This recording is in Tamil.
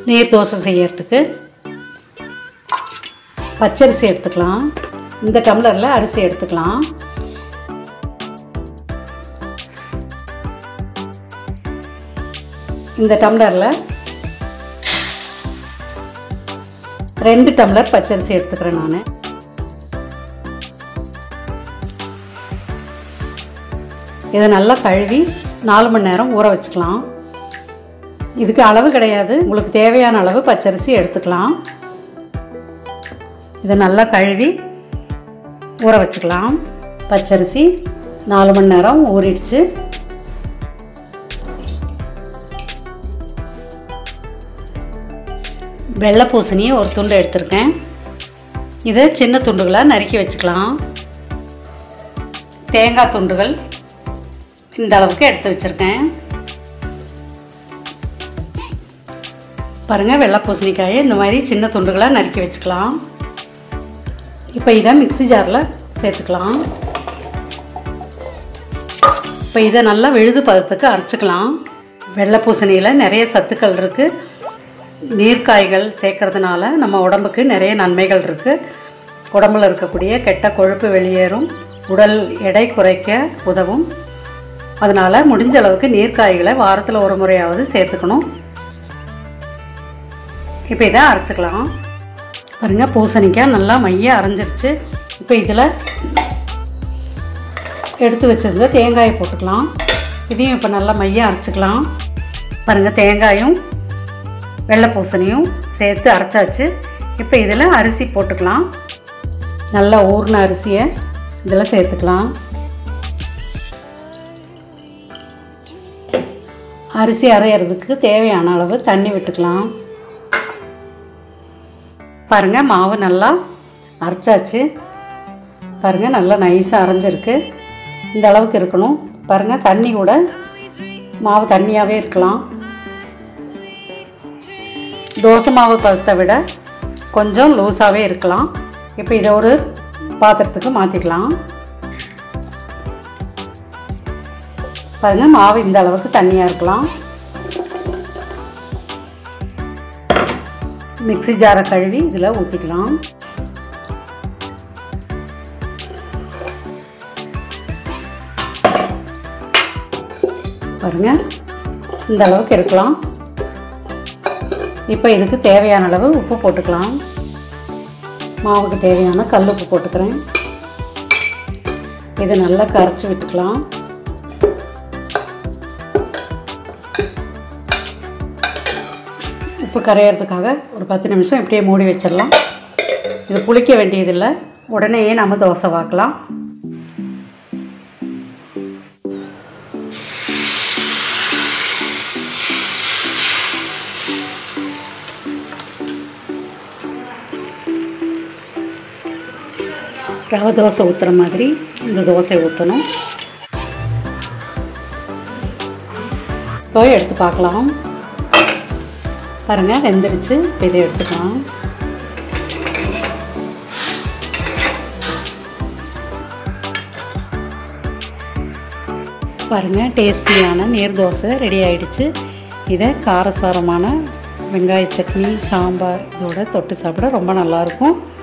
நீர் தோசை செய்யறதுக்கு பச்சரிசி எடுத்துக்கலாம் இந்த டம்ளரில் அரிசி எடுத்துக்கலாம் இந்த டம்ளரில் ரெண்டு டம்ளர் பச்சரிசி எடுத்துக்கிறேன் நான் இதை நல்லா கழுவி நாலு மணி நேரம் ஊற வச்சுக்கலாம் இதுக்கு அளவு கிடையாது உங்களுக்கு தேவையான அளவு பச்சரிசி எடுத்துக்கலாம் இதை நல்லா கழுவி ஊற வச்சுக்கலாம் பச்சரிசி நாலு மணி நேரம் ஊறிடுச்சு வெள்ளை பூசணியை ஒரு துண்டு எடுத்திருக்கேன் இதை சின்ன துண்டுகளாக நறுக்கி வச்சுக்கலாம் தேங்காய் துண்டுகள் இந்த அளவுக்கு எடுத்து வச்சுருக்கேன் பாருங்கள் வெள்ளை பூசணிக்காயை இந்த மாதிரி சின்ன துண்டுகளாக நறுக்கி வச்சுக்கலாம் இப்போ இதை மிக்ஸி ஜாரில் சேர்த்துக்கலாம் இப்போ இதை நல்லா விழுது பதத்துக்கு அரைச்சிக்கலாம் வெள்ளை பூசணியில் நிறைய சத்துக்கள் இருக்குது நீர்க்காய்கள் சேர்க்கறதுனால நம்ம உடம்புக்கு நிறைய நன்மைகள் இருக்குது உடம்புல இருக்கக்கூடிய கெட்ட கொழுப்பு வெளியேறும் உடல் எடை குறைக்க உதவும் அதனால் முடிஞ்ச அளவுக்கு நீர்க்காய்களை வாரத்தில் ஒரு முறையாவது சேர்த்துக்கணும் இப்போ இதை அரைச்சிக்கலாம் பாருங்க பூசணிக்காய் நல்லா மைய அரைஞ்சிருச்சு இப்போ இதில் எடுத்து வச்சிருந்த தேங்காயை போட்டுக்கலாம் இதையும் இப்போ நல்லா மைய அரைச்சிக்கலாம் பாருங்கள் தேங்காயும் வெள்ளை பூசணியும் சேர்த்து அரைச்சாச்சு இப்போ இதில் அரிசி போட்டுக்கலாம் நல்லா ஊறின அரிசியை இதில் சேர்த்துக்கலாம் அரிசி அரையிறதுக்கு தேவையான அளவு தண்ணி விட்டுக்கலாம் பாருங்கள் மாவு நல்லா அரைச்சாச்சு பாருங்கள் நல்லா நைஸாக அரைஞ்சிருக்கு இந்த அளவுக்கு இருக்கணும் பாருங்கள் தண்ணி கூட மாவு தண்ணியாகவே இருக்கலாம் தோசை மாவு பதத்தை விட கொஞ்சம் லூஸாகவே இருக்கலாம் இப்போ இதை ஒரு பாத்திரத்துக்கு மாற்றிக்கலாம் பாருங்கள் மாவு இந்த அளவுக்கு தண்ணியாக இருக்கலாம் மிக்ஸி ஜாரை கழுவி இதில் ஊற்றிக்கலாம் பாருங்கள் இந்த அளவுக்கு இருக்கலாம் இப்போ இதுக்கு தேவையான அளவு உப்பு போட்டுக்கலாம் மாவுக்கு தேவையான கல் உப்பு போட்டுக்கிறேன் இதை நல்லா கரைச்சி விட்டுக்கலாம் உப்பு கரையிறதுக்காக ஒரு பத்து நிமிஷம் இப்படியே மூடி வச்சிடலாம் இது புளிக்க வேண்டியதில்லை உடனேயே நம்ம தோசை வாக்கலாம் ரவை தோசை ஊற்றுற மாதிரி இந்த தோசை ஊற்றணும் இப்போ எடுத்து பார்க்கலாம் பாருங்கள் வெந்துருச்சு இப்போ இதை எடுத்துக்கலாம் பாருங்கள் டேஸ்டியான நீர் தோசை ரெடி ஆயிடுச்சு இதை காரசாரமான வெங்காய சட்னி சாம்பார் இதோட தொட்டு சாப்பிட ரொம்ப நல்லாயிருக்கும்